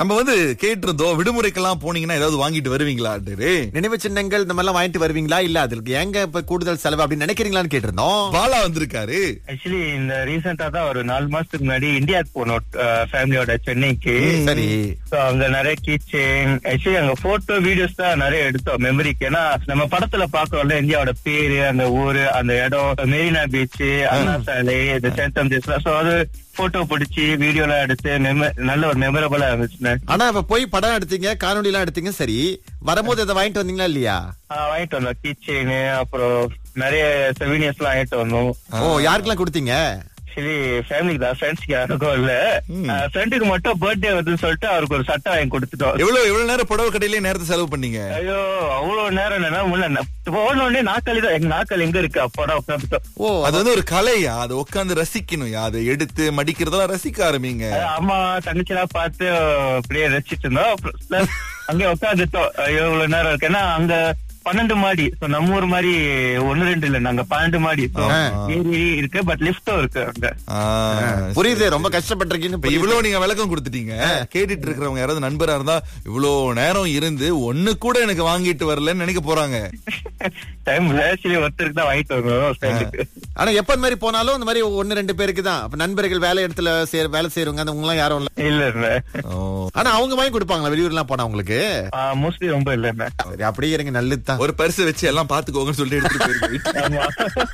நம்ம வந்து கேட்டிருந்தோம் விடுமுறைக்கெல்லாம் போனீங்கன்னா ஏதாவது வாங்கிட்டு வருவீங்களா நினைவு சின்னங்கள் இந்த மாதிரிலாம் வாங்கிட்டு வருவீங்களா இல்ல அதுக்கு ஏங்க இப்ப கூடுதல் செலவு அப்படின்னு நினைக்கிறீங்களான்னு கேட்டிருந்தோம் பாலா வந்திருக்காரு ஆக்சுவலி இந்த ரீசெண்டா தான் ஒரு நாலு மாசத்துக்கு முன்னாடி இந்தியாவுக்கு போனோம் ஃபேமிலியோட சென்னைக்கு சரி So, அங்க நிறைய கீச்சேன் ஆக்சுவலி அங்க போட்டோ வீடியோஸ் தான் நிறைய எடுத்தோம் மெமரிக்கு ஏன்னா நம்ம படத்துல பாக்குறோம்ல இந்தியாவோட பேரு அந்த ஊரு அந்த இடம் மெரினா பீச் அண்ணா சாலை இந்த சேத்தம் சோ அது போட்டோ பிடிச்சி வீடியோ எல்லாம் எடுத்து memo- நல்ல ஒரு மெமரபிளா இருந்துச்சுண்ணே ஆனா இப்ப போய் படம் எடுத்தீங்க காணொலி எல்லாம் எடுத்தீங்க சரி வரும்போது இதை வாங்கிட்டு வந்தீங்களா இல்லையா ஆஹ் வாங்கிட்டு வந்தோம் கீச்செயின் அப்புறம் நிறைய செவினியர்ஸ் எல்லாம் வாங்கிட்டு வந்தோம் ஓ யாருக்கெல்லாம் கொடுத்தீங்க ஆக்சுவலி ஃபேமிலிக்கு தான் ஃப்ரெண்ட்ஸ்க்கு யாருக்கும் இல்ல ஃப்ரெண்டுக்கு மட்டும் பர்த்டே வருதுன்னு சொல்லிட்டு அவருக்கு ஒரு சட்டை வாங்கி கொடுத்துட்டோம் எவ்வளவு எவ்வளவு நேரம் புடவை கடையிலே நேரத்தை செலவு பண்ணீங்க ஐயோ அவ்வளவு நேரம் என்னன்னா முன்ன போன உடனே நாக்காளி தான் எங்க நாக்காளி எங்க இருக்கு அப்போடா உட்காந்துட்டோம் ஓ அது வந்து ஒரு கலையா அதை உட்கார்ந்து ரசிக்கணும் அதை எடுத்து மடிக்கிறதெல்லாம் ரசிக்க ஆரம்பிங்க அது அம்மா தங்கச்சிலாம் பார்த்து அப்படியே ரசிச்சிட்டு இருந்தோம் அப்புறம் plus அங்கே உட்காந்துட்டோம் ஐயோ இவ்வளவு நேரம் இருக்கு ஏன்னா அங்க பன்னெண்டு மாடி So, நம்ம ஊர் மாதிரி ஒண்ணு ரெண்டு இல்ல நாங்க பன்னெண்டு மாடி So, ஏறி இருக்கு பட் லிப்டும் இருக்கு அங்க ஆ, புரியுது ரொம்ப கஷ்டப்பட்டிருக்கீங்கன்னு இப்ப புரியுது. இவ்வளவு நீங்க விளக்கம் கொடுத்துட்டீங்க கேட்டுட்டு இருக்கிறவங்க யாராவது நண்பரா இருந்தா இவ்வளவு நேரம் இருந்து ஒண்ணு கூட எனக்கு வாங்கிட்டு வரலன்னு நினைக்க போறாங்க டைம் ஆக்சுவலி ஒருத்தருக்கு தான் வாங்கிட்டு வரணும் ஃப்ரெண்டுக்கு ஆனா எப்ப இந்த மாதிரி போனாலும் இந்த மாதிரி ஒன்னு ரெண்டு பேருக்கு தான் அப்ப நண்பர்கள் வேலை இடத்துல சேர வேலை செய்யறவங்க அந்த எல்லாம் யாரும் இல்ல இல்ல இல்ல ஓ. ஆனா அவங்க வாங்கி கொடுப்பாங்களா வெளியூர் எல்லாம் போனா உங்களுக்கு மோஸ்ட்லி ரொம்ப இல்ல சரி அப்படியே இருங்க நல்லதுதான் ஒரு பரிசு வச்சு எல்லாம் பாத்துக்கோங்கன்னு சொல்லிட்டு எடுத்துட்டு போயிருக்கேன் வீட்டுக்கு. ஆமா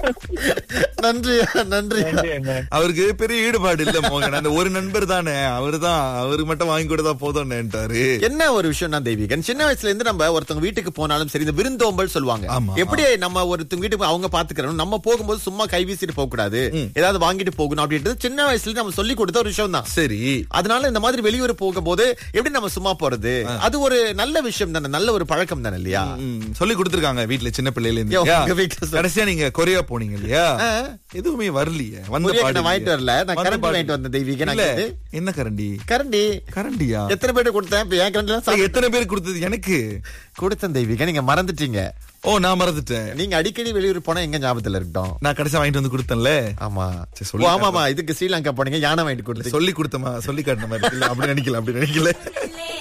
நன்றி நன்றி நன்றி அண்ணா. அவருக்கு பெரிய ஈடுபாடு இல்ல மோகன் அந்த ஒரு நண்பர் தானே அவருதான் அவருக்கு மட்டும் வாங்கி கொடுத்தா போதும்னுட்டாரு என்ன ஒரு விஷயம் தான் தெய்வீகன் சின்ன வயசுல இருந்து நம்ம ஒருத்தவங்க வீட்டுக்கு போனாலும் சரி இந்த விருந்தோம்பல் சொல்லுவாங்க ஆமா. எப்படி நம்ம ஒருத்தவங்க வீட்டுக்கு போய் அவங்க பாத்துக்கிறோம் நம்ம போகும்போது சும்மா கை வீசிட்டு போக கூடாது ஏதாவது வாங்கிட்டு போகணும் அப்படின்றது சின்ன வயசுல இருந்து நம்ம சொல்லி கொடுத்த ஒரு விஷயம் தான் சரி அதனால இந்த மாதிரி வெளியூர் போகும்போது எப்படி நம்ம சும்மா போறது அது ஒரு நல்ல விஷயம் தானே நல்ல ஒரு பழக்கம் தானே இல்லையா ம், சொல்லி கொடுத்திருக்காங்க வீட்ல சின்ன பிள்ளையில இருந்து யோ, இல்லையா? உங்க வீட்ல சொல்லு. கடைசியா நீங்க கொரியா போனீங்க இல்லையா ஆ. எதுவுமே வரலையே வந்த கொரியாக்கு பாடு நான் வாங்கிட்டு வரல. நான் வந்த கரண்டி பாடு வாங்கிட்டு வந்தேன் தெய்வீகன் இல்ல அங்கிருந்து. என்ன கரண்டி கரண்டி கரண்டியா எத்தனை பேருக்கு கொடுத்தேன் இப்ப என் கரண்டி அது எத்தனை பேர் கொடுத்தது எனக்கு கொடுத்தேன் தெய்வீகன் நீங்க மறந்துட்டீங்க ஓ நான் மறந்துட்டேன் நீங்க அடிக்கடி வெளியூர் போனா எங்க ஞாபகத்துல இருக்கட்டும் நான் கடைசியா வாங்கிட்டு வந்து கொடுத்தேன்ல ஆமா சரி, ஓ, சொல்லி ஆமா ஆமா இதுக்கு ஸ்ரீலங்கா போனீங்க யானை வாங்கிட்டு கொடுத்தீங்க சொல்லி கொடுத்தமா சொல்லி காட்டின மாதிரி இல்ல அப்படி நினைக்கல அப்படி நினைக்கல